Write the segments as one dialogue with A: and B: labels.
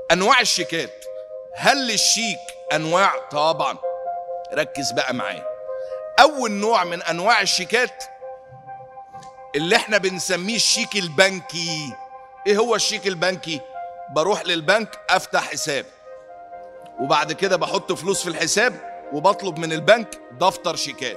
A: انواع الشيكات هل للشيك انواع طبعا ركز بقى معايا اول نوع من انواع الشيكات اللي احنا بنسميه الشيك البنكي ايه هو الشيك البنكي بروح للبنك افتح حساب وبعد كده بحط فلوس في الحساب وبطلب من البنك دفتر شيكات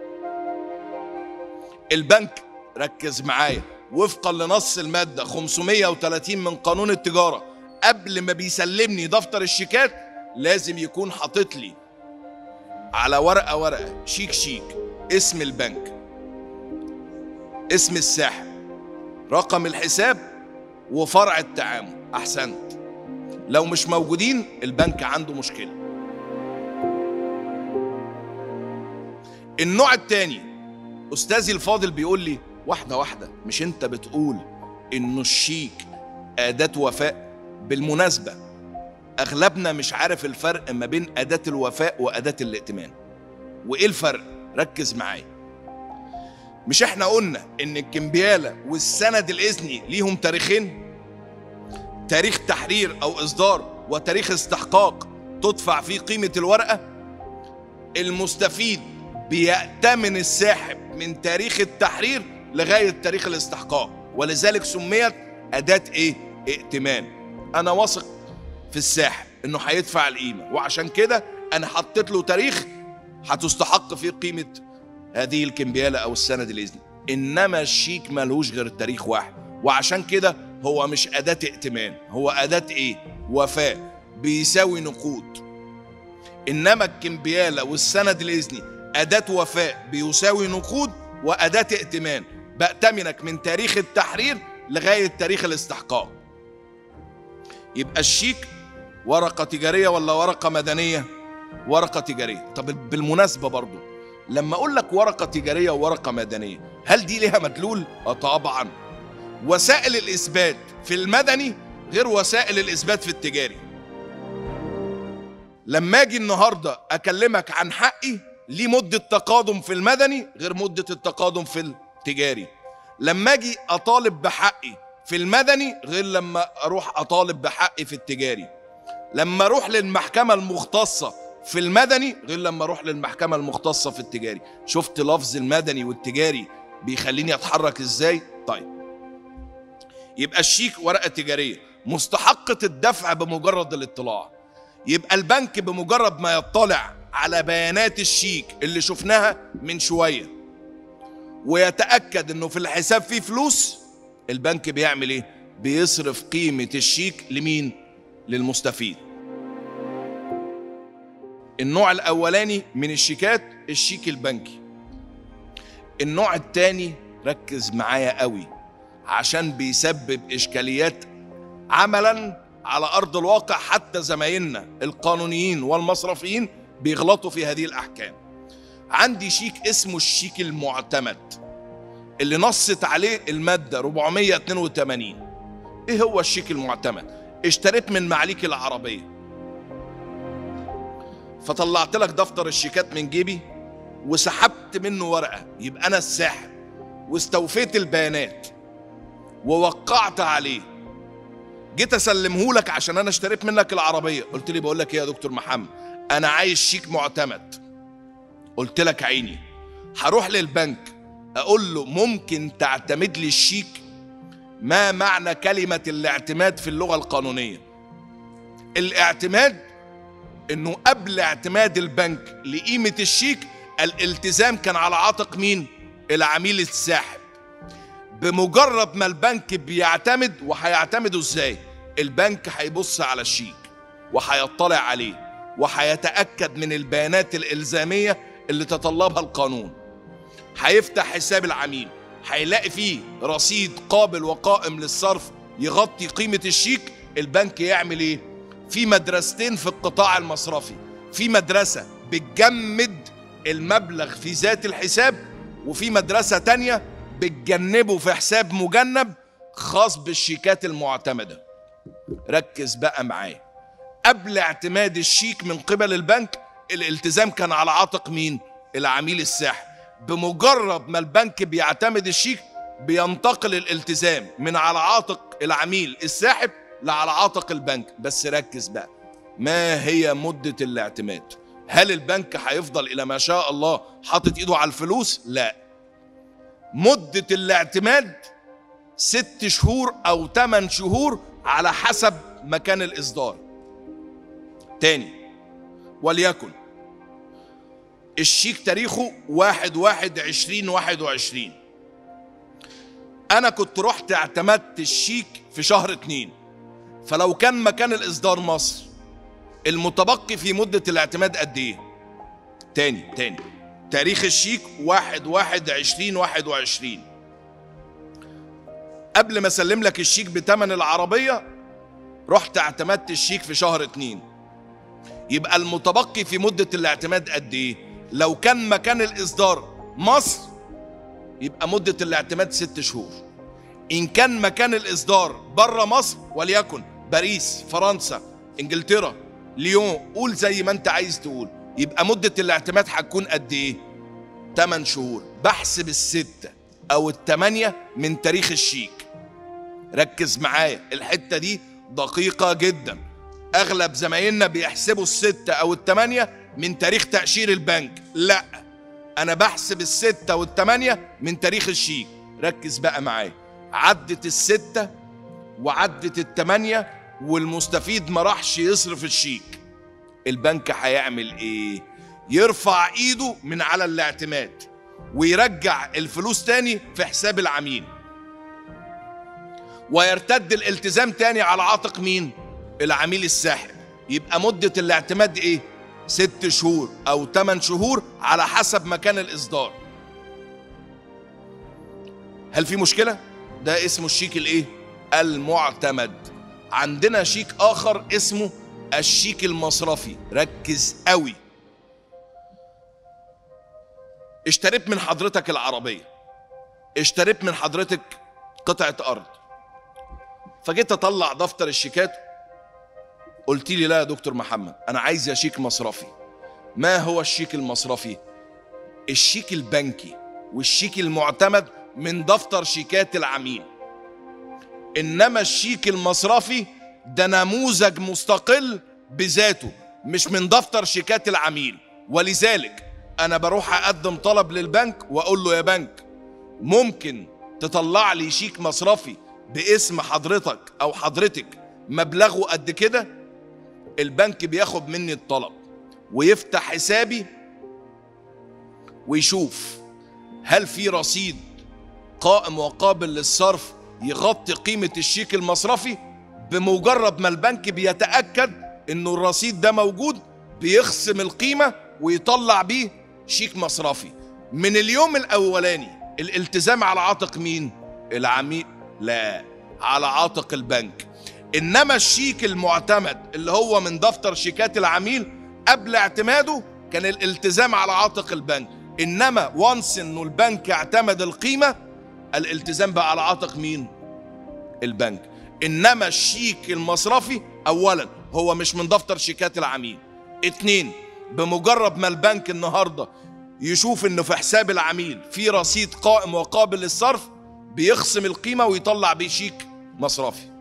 A: البنك ركز معايا وفقا لنص المادة 530 من قانون التجارة قبل ما بيسلمني دفتر الشيكات لازم يكون حاطط لي على ورقة ورقة شيك شيك اسم البنك اسم الساحب رقم الحساب وفرع التعامل احسنت لو مش موجودين البنك عنده مشكله النوع التاني استاذي الفاضل بيقول لي واحده واحده مش انت بتقول انه الشيك اداه وفاء بالمناسبه اغلبنا مش عارف الفرق ما بين اداه الوفاء واداه الائتمان وايه الفرق ركز معايا مش احنا قلنا ان الكمبياله والسند الاذني ليهم تاريخين تاريخ تحرير او اصدار وتاريخ استحقاق تدفع فيه قيمه الورقه المستفيد بيأتمن الساحب من تاريخ التحرير لغايه تاريخ الاستحقاق ولذلك سميت اداه ايه ائتمان انا واثق في الساحب انه هيدفع القيمه وعشان كده انا حطيت له تاريخ هتستحق فيه قيمه هذه الكمبيالة أو السند الإذني إنما الشيك ملهوش غير تاريخ واحد وعشان كده هو مش أداة ائتمان هو أداة إيه؟ وفاء بيساوي نقود إنما الكمبيالة والسند الإذني أداة وفاء بيساوي نقود وأداة ائتمان بأتمنك من تاريخ التحرير لغاية تاريخ الاستحقاق يبقى الشيك ورقة تجارية ولا ورقة مدنية؟ ورقة تجارية طب بالمناسبة برضو لما اقول لك ورقه تجاريه وورقه مدنيه هل دي لها مدلول اه طبعا وسائل الاثبات في المدني غير وسائل الاثبات في التجاري لما اجي النهارده اكلمك عن حقي ليه مده تقادم في المدني غير مده التقادم في التجاري لما اجي اطالب بحقي في المدني غير لما اروح اطالب بحقي في التجاري لما اروح للمحكمه المختصه في المدني غير لما اروح للمحكمه المختصه في التجاري شفت لفظ المدني والتجاري بيخليني اتحرك ازاي طيب يبقى الشيك ورقه تجاريه مستحقه الدفع بمجرد الاطلاع يبقى البنك بمجرد ما يطلع على بيانات الشيك اللي شفناها من شويه ويتاكد انه في الحساب فيه فلوس البنك بيعمل ايه بيصرف قيمه الشيك لمين للمستفيد النوع الاولاني من الشيكات الشيك البنكي النوع الثاني ركز معايا قوي عشان بيسبب اشكاليات عملا على ارض الواقع حتى زمايلنا القانونيين والمصرفيين بيغلطوا في هذه الاحكام عندي شيك اسمه الشيك المعتمد اللي نصت عليه الماده 482 ايه هو الشيك المعتمد اشتريت من معليك العربيه فطلعت لك دفتر الشيكات من جيبي وسحبت منه ورقه يبقى انا الساحب واستوفيت البيانات ووقعت عليه جيت اسلمه لك عشان انا اشتريت منك العربيه قلت لي بقول لك ايه يا دكتور محمد انا عايز شيك معتمد قلت لك عيني هروح للبنك اقول له ممكن تعتمد لي الشيك ما معنى كلمه الاعتماد في اللغه القانونيه الاعتماد انه قبل اعتماد البنك لقيمه الشيك الالتزام كان على عاتق مين العميل الساحب بمجرد ما البنك بيعتمد وهيعتمده ازاي البنك هيبص على الشيك وهيطلع عليه وهيتاكد من البيانات الالزاميه اللي تطلبها القانون هيفتح حساب العميل هيلاقي فيه رصيد قابل وقائم للصرف يغطي قيمه الشيك البنك يعمل ايه في مدرستين في القطاع المصرفي في مدرسة بتجمد المبلغ في ذات الحساب وفي مدرسة تانية بتجنبه في حساب مجنب خاص بالشيكات المعتمدة ركز بقى معايا قبل اعتماد الشيك من قبل البنك الالتزام كان على عاتق مين العميل الساحب بمجرد ما البنك بيعتمد الشيك بينتقل الالتزام من على عاتق العميل الساحب لا على عاتق البنك بس ركز بقى ما هي مدة الاعتماد هل البنك هيفضل إلى ما شاء الله حاطط إيده على الفلوس لا مدة الاعتماد ست شهور أو ثمان شهور على حسب مكان الإصدار تاني وليكن الشيك تاريخه واحد واحد عشرين واحد وعشرين أنا كنت رحت اعتمدت الشيك في شهر اتنين فلو كان مكان الإصدار مصر المتبقي في مدة الاعتماد قد إيه؟ تاني تاني تاريخ الشيك واحد واحد عشرين واحد وعشرين قبل ما أسلم لك الشيك بتمن العربية رحت اعتمدت الشيك في شهر اتنين يبقى المتبقي في مدة الاعتماد قد إيه؟ لو كان مكان الإصدار مصر يبقى مدة الاعتماد ست شهور إن كان مكان الإصدار بره مصر وليكن باريس فرنسا إنجلترا ليون قول زي ما أنت عايز تقول يبقى مدة الاعتماد هتكون قد إيه؟ 8 شهور بحسب الستة أو التمانية من تاريخ الشيك ركز معايا الحتة دي دقيقة جدا أغلب زمايلنا بيحسبوا الستة أو التمانية من تاريخ تأشير البنك لا أنا بحسب الستة والتمانية من تاريخ الشيك ركز بقى معايا عدت الستة وعدت التمانية والمستفيد ما راحش يصرف الشيك البنك هيعمل ايه يرفع ايده من على الاعتماد ويرجع الفلوس تاني في حساب العميل ويرتد الالتزام تاني على عاتق مين العميل الساحب يبقى مدة الاعتماد ايه ست شهور او تمن شهور على حسب مكان الاصدار هل في مشكلة ده اسمه الشيك الايه المعتمد عندنا شيك اخر اسمه الشيك المصرفي ركز قوي اشتريت من حضرتك العربية اشتريت من حضرتك قطعة أرض فجيت أطلع دفتر الشيكات قلت لي لا يا دكتور محمد أنا عايز يا شيك مصرفي ما هو الشيك المصرفي الشيك البنكي والشيك المعتمد من دفتر شيكات العميل إنما الشيك المصرفي ده نموذج مستقل بذاته مش من دفتر شيكات العميل ولذلك انا بروح اقدم طلب للبنك واقول له يا بنك ممكن تطلع لي شيك مصرفي باسم حضرتك او حضرتك مبلغه قد كده البنك بياخد مني الطلب ويفتح حسابي ويشوف هل في رصيد قائم وقابل للصرف يغطي قيمة الشيك المصرفي بمجرد ما البنك بيتأكد انه الرصيد ده موجود بيخصم القيمة ويطلع بيه شيك مصرفي من اليوم الاولاني الالتزام على عاتق مين العميل لا على عاتق البنك انما الشيك المعتمد اللي هو من دفتر شيكات العميل قبل اعتماده كان الالتزام على عاتق البنك انما وانس انه البنك اعتمد القيمه الالتزام بقى على عاتق مين البنك انما الشيك المصرفي اولا هو مش من دفتر شيكات العميل اتنين بمجرد ما البنك النهارده يشوف انه في حساب العميل في رصيد قائم وقابل للصرف بيخصم القيمه ويطلع بيه شيك مصرفي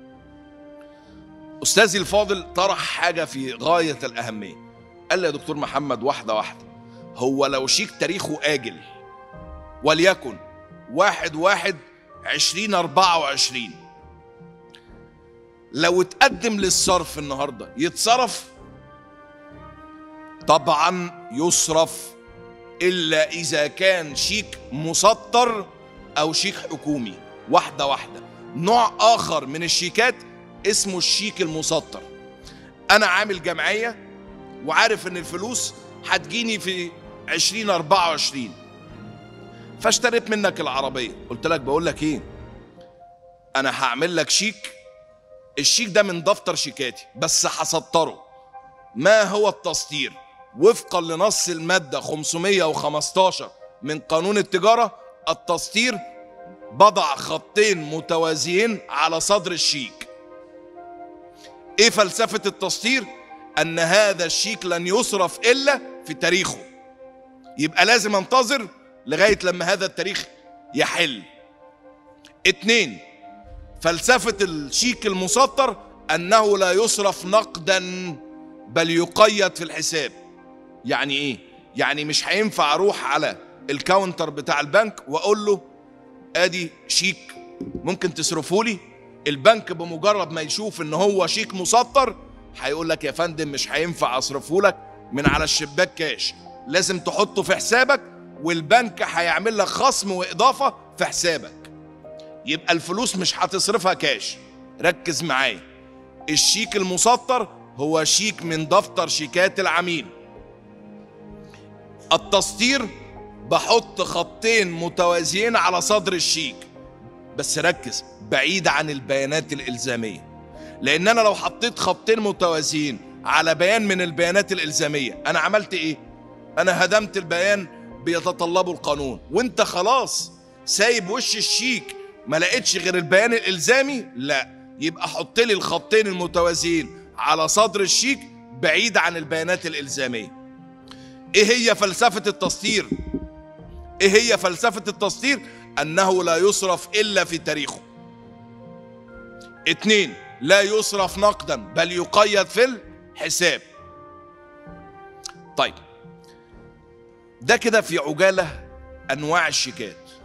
A: استاذي الفاضل طرح حاجه في غايه الاهميه قال لي يا دكتور محمد واحده واحده هو لو شيك تاريخه اجل وليكن واحد واحد عشرين أربعة وعشرين لو اتقدم للصرف النهاردة يتصرف طبعا يصرف إلا إذا كان شيك مسطر أو شيك حكومي واحدة واحدة نوع آخر من الشيكات اسمه الشيك المسطر أنا عامل جمعية وعارف إن الفلوس هتجيني في 2024 فاشتريت منك العربية قلت لك بقول لك ايه انا هعمل لك شيك الشيك ده من دفتر شيكاتي بس هسطره ما هو التسطير وفقا لنص المادة 515 من قانون التجارة التسطير بضع خطين متوازيين على صدر الشيك ايه فلسفة التسطير ان هذا الشيك لن يصرف الا في تاريخه يبقى لازم انتظر لغاية لما هذا التاريخ يحل اتنين فلسفة الشيك المسطر أنه لا يصرف نقدا بل يقيد في الحساب يعني إيه؟ يعني مش هينفع أروح على الكاونتر بتاع البنك وأقول له آدي شيك ممكن تصرفه لي البنك بمجرد ما يشوف ان هو شيك مسطر هيقول لك يا فندم مش هينفع اصرفه لك من على الشباك كاش لازم تحطه في حسابك والبنك هيعمل لك خصم واضافه في حسابك يبقى الفلوس مش هتصرفها كاش ركز معايا الشيك المسطر هو شيك من دفتر شيكات العميل التسطير بحط خطين متوازيين على صدر الشيك بس ركز بعيد عن البيانات الإلزامية لأن أنا لو حطيت خطين متوازيين على بيان من البيانات الإلزامية أنا عملت إيه؟ أنا هدمت البيان بيتطلبه القانون وأنت خلاص سايب وش الشيك ما لقيتش غير البيان الإلزامي؟ لا يبقى حط لي الخطين المتوازيين على صدر الشيك بعيد عن البيانات الإلزامية إيه هي فلسفة التسطير؟ إيه هي فلسفة التسطير؟ أنه لا يصرف إلا في تاريخه اتنين لا يصرف نقدا بل يقيد في الحساب طيب ده كده في عجالة أنواع الشيكات